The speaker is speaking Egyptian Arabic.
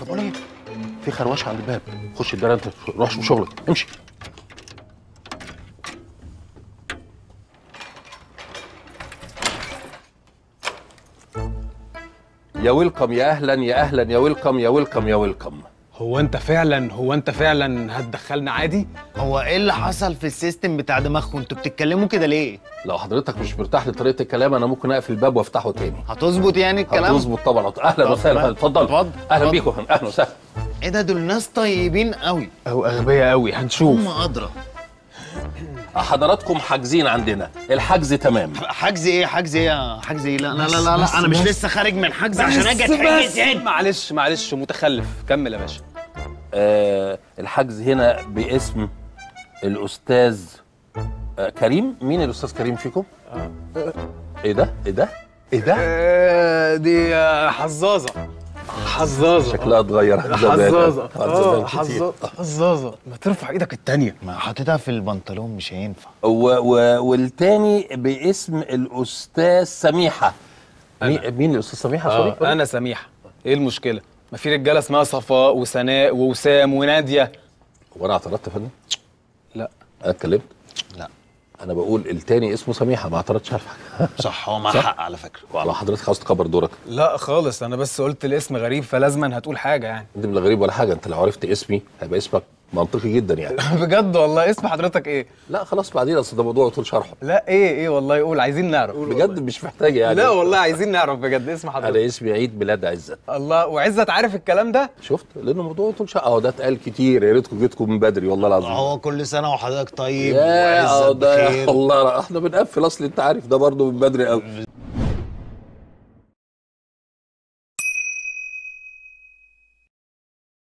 طب ولا ايه في خروشه عند الباب خش الدار انت روح شوف شغلك امشي يا ويلكم يا اهلا يا اهلا يا ويلكم يا ويلكم يا ويلكم هو انت فعلا هو انت فعلا هتدخلنا عادي هو ايه اللي حصل في السيستم بتاع دماغكم انتوا بتتكلموا كده ليه لو حضرتك مش مرتاح لطريقه الكلام انا ممكن اقفل الباب وافتحه تاني هتظبط يعني الكلام هتظبط طبعا اهلا طب وسهلا بقى. اتفضل اتفضل. اهلا اتفضل. بيكم اهلا وسهلا ايه ده دول ناس طيبين قوي او اغبياء قوي هنشوف هم ادرى حضراتكم حاجزين عندنا الحجز تمام حجز ايه حجز ايه يا حجز ايه لا لا لا لا, لا. انا مش لسه خارج من حجز عشان اجي اتحجز هنا معلش معلش متخلف كمل يا باشا آه الحجز هنا باسم الاستاذ آه كريم مين الاستاذ كريم فيكم ايه ده ايه ده ايه ده آه، دي آه، حظاظه حظاظه شكلها اتغير عن زمان. حظاظه عن زمان اه كتير. حظاظه حظاظه ما ترفع ايدك التانية ما حطيتها في البنطلون مش هينفع و و والتاني باسم الاستاذ سميحه مين, مين الاستاذ سميحه اه سوري انا سميحه ايه المشكله ما في رجاله اسمها صفاء وسناء ووسام وناديه وانا اعترضت يا فندم لا انا اتكلمت لا انا بقول التاني اسمه سميحه ما اعترضتش على حاجه صح هو معاه صح. حق على فكره وعلى حضرتك عاوز تكبر دورك لا خالص انا بس قلت الاسم غريب فلازما هتقول حاجه يعني انت من غريب ولا حاجه انت لو عرفت اسمي هيبقى اسمك منطقي جدا يعني بجد والله اسم حضرتك ايه لا خلاص بعدين اصل ده موضوع يطول شرحه لا ايه ايه والله قول عايزين نعرف بجد مش محتاج يعني لا والله عايزين نعرف بجد اسم حضرتك انا اسمي عيد ميلاد عزت الله وعزت عارف الكلام ده شفت لان الموضوع يطول شرحه اهو ده اتقال كتير يا ريتكم جيتكم من بدري والله العظيم هو كل سنه وحضرتك طيب يا وعزت ده بخير الله احنا بنقفل اصل انت عارف ده برضه من بدري قوي